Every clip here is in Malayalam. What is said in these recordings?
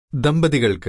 ദമ്പതികൾക്ക്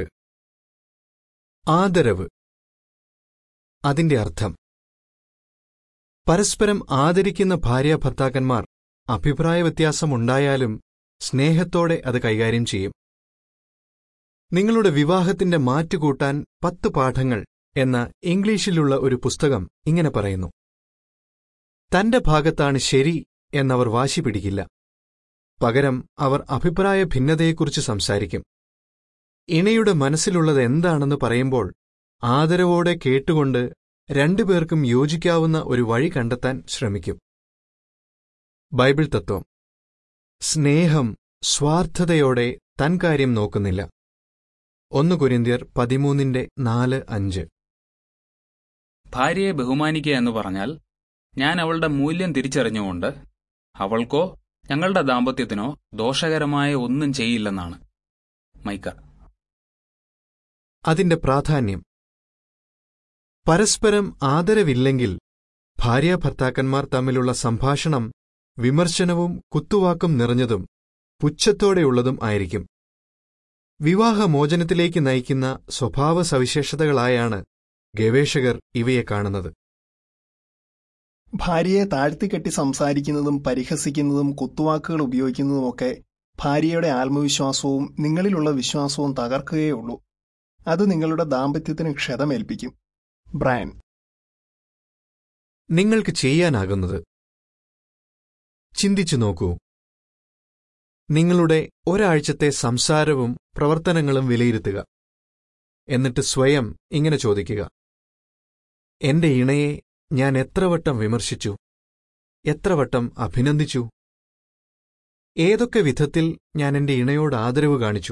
ആദരവ് അതിന്റെ അർത്ഥം പരസ്പരം ആദരിക്കുന്ന ഭാര്യാഭർത്താക്കന്മാർ അഭിപ്രായ വ്യത്യാസമുണ്ടായാലും സ്നേഹത്തോടെ അത് കൈകാര്യം ചെയ്യും നിങ്ങളുടെ വിവാഹത്തിന്റെ മാറ്റുകൂട്ടാൻ പത്ത് പാഠങ്ങൾ എന്ന ഇംഗ്ലീഷിലുള്ള ഒരു പുസ്തകം ഇങ്ങനെ പറയുന്നു തന്റെ ഭാഗത്താണ് ശരി എന്നവർ വാശി പിടിക്കില്ല പകരം അവർ അഭിപ്രായ ഭിന്നതയെക്കുറിച്ച് സംസാരിക്കും ഇണയുടെ മനസ്സിലുള്ളത് എന്താണെന്ന് പറയുമ്പോൾ ആദരവോടെ കേട്ടുകൊണ്ട് രണ്ടുപേർക്കും യോജിക്കാവുന്ന ഒരു വഴി കണ്ടെത്താൻ ശ്രമിക്കും ബൈബിൾ തത്വം സ്നേഹം സ്വാർത്ഥതയോടെ തൻ കാര്യം നോക്കുന്നില്ല ഒന്ന് കുരിന്തിയർ പതിമൂന്നിന്റെ നാല് അഞ്ച് ഭാര്യയെ ബഹുമാനിക്കുക എന്ന് പറഞ്ഞാൽ ഞാൻ അവളുടെ മൂല്യം തിരിച്ചറിഞ്ഞുകൊണ്ട് അവൾക്കോ ഞങ്ങളുടെ ദാമ്പത്യത്തിനോ ദോഷകരമായ ഒന്നും ചെയ്യില്ലെന്നാണ് മൈക്ക അതിന്റെ പ്രാധാന്യം പരസ്പരം ആദരവില്ലെങ്കിൽ ഭാര്യാഭർത്താക്കന്മാർ തമ്മിലുള്ള സംഭാഷണം വിമർശനവും കുത്തുവാക്കും നിറഞ്ഞതും പുച്ഛത്തോടെയുള്ളതും ആയിരിക്കും വിവാഹമോചനത്തിലേക്ക് നയിക്കുന്ന സ്വഭാവ സവിശേഷതകളായാണ് ഗവേഷകർ ഇവയെ കാണുന്നത് ഭാര്യയെ താഴ്ത്തിക്കെട്ടി സംസാരിക്കുന്നതും പരിഹസിക്കുന്നതും കുത്തുവാക്കുകൾ ഉപയോഗിക്കുന്നതുമൊക്കെ ഭാര്യയുടെ ആത്മവിശ്വാസവും നിങ്ങളിലുള്ള വിശ്വാസവും തകർക്കുകയുള്ളൂ അത് നിങ്ങളുടെ ദാമ്പത്യത്തിന് ക്ഷതമേൽപ്പിക്കും ബ്രയൻ നിങ്ങൾക്ക് ചെയ്യാനാകുന്നത് ചിന്തിച്ചു നോക്കൂ നിങ്ങളുടെ ഒരാഴ്ചത്തെ സംസാരവും പ്രവർത്തനങ്ങളും വിലയിരുത്തുക എന്നിട്ട് സ്വയം ഇങ്ങനെ ചോദിക്കുക എന്റെ ഇണയെ ഞാൻ എത്ര വട്ടം വിമർശിച്ചു എത്ര വട്ടം അഭിനന്ദിച്ചു ഏതൊക്കെ വിധത്തിൽ ഞാൻ എന്റെ ഇണയോട് ആദരവ് കാണിച്ചു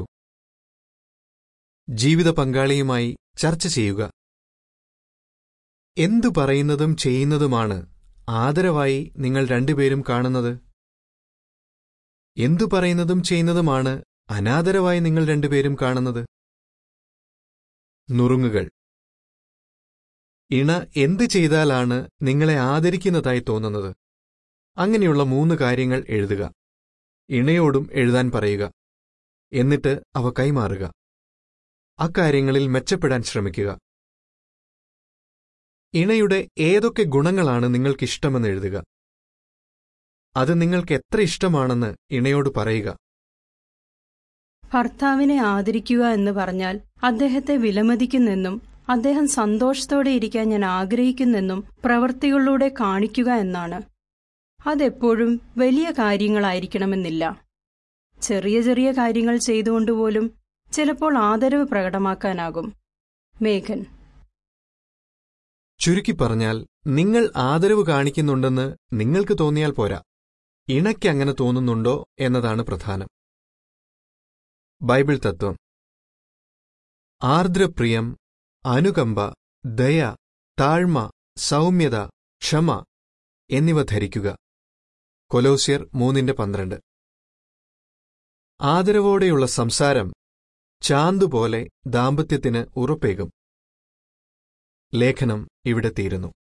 ജീവിത പങ്കാളിയുമായി ചർച്ച ചെയ്യുക എന്തു പറയുന്നതും ചെയ്യുന്നതുമാണ് ആദരവായി നിങ്ങൾ രണ്ടുപേരും കാണുന്നത് എന്തു പറയുന്നതും ചെയ്യുന്നതുമാണ് അനാദരവായി നിങ്ങൾ രണ്ടുപേരും കാണുന്നത് നുറുങ്ങുകൾ ഇണ എന്ത് ചെയ്താലാണ് നിങ്ങളെ ആദരിക്കുന്നതായി തോന്നുന്നത് അങ്ങനെയുള്ള മൂന്ന് കാര്യങ്ങൾ എഴുതുക ഇണയോടും എഴുതാൻ പറയുക എന്നിട്ട് അവ കൈമാറുക അക്കാര്യങ്ങളിൽ മെച്ചപ്പെടാൻ ശ്രമിക്കുക ഇണയുടെ ഏതൊക്കെ ഗുണങ്ങളാണ് നിങ്ങൾക്കിഷ്ടമെന്ന് എഴുതുക അത് നിങ്ങൾക്ക് എത്ര ഇഷ്ടമാണെന്ന് ഇണയോട് പറയുക ഭർത്താവിനെ ആദരിക്കുക എന്ന് പറഞ്ഞാൽ അദ്ദേഹത്തെ വിലമതിക്കുന്നെന്നും അദ്ദേഹം സന്തോഷത്തോടെ ഇരിക്കാൻ ഞാൻ ആഗ്രഹിക്കുന്നെന്നും പ്രവൃത്തികളിലൂടെ കാണിക്കുക എന്നാണ് അതെപ്പോഴും വലിയ കാര്യങ്ങളായിരിക്കണമെന്നില്ല ചെറിയ ചെറിയ കാര്യങ്ങൾ ചെയ്തുകൊണ്ടുപോലും ചിലപ്പോൾ ആദരവ് പ്രകടമാക്കാനാകും മേഘൻ ചുരുക്കി പറഞ്ഞാൽ നിങ്ങൾ ആദരവ് കാണിക്കുന്നുണ്ടെന്ന് നിങ്ങൾക്ക് തോന്നിയാൽ പോരാ ഇണയ്ക്ക് അങ്ങനെ തോന്നുന്നുണ്ടോ എന്നതാണ് പ്രധാനം ബൈബിൾ തത്വം ആർദ്രപ്രിയം അനുകമ്പ ദയ താഴ്മ സൗമ്യത ക്ഷമ എന്നിവ ധരിക്കുക കൊലോസ്യർ മൂന്നിന്റെ പന്ത്രണ്ട് ആദരവോടെയുള്ള സംസാരം ചാന്തുപോലെ ദാമ്പത്യത്തിന് ഉറപ്പേകും ലേഖനം ഇവിടെ തീരുന്നു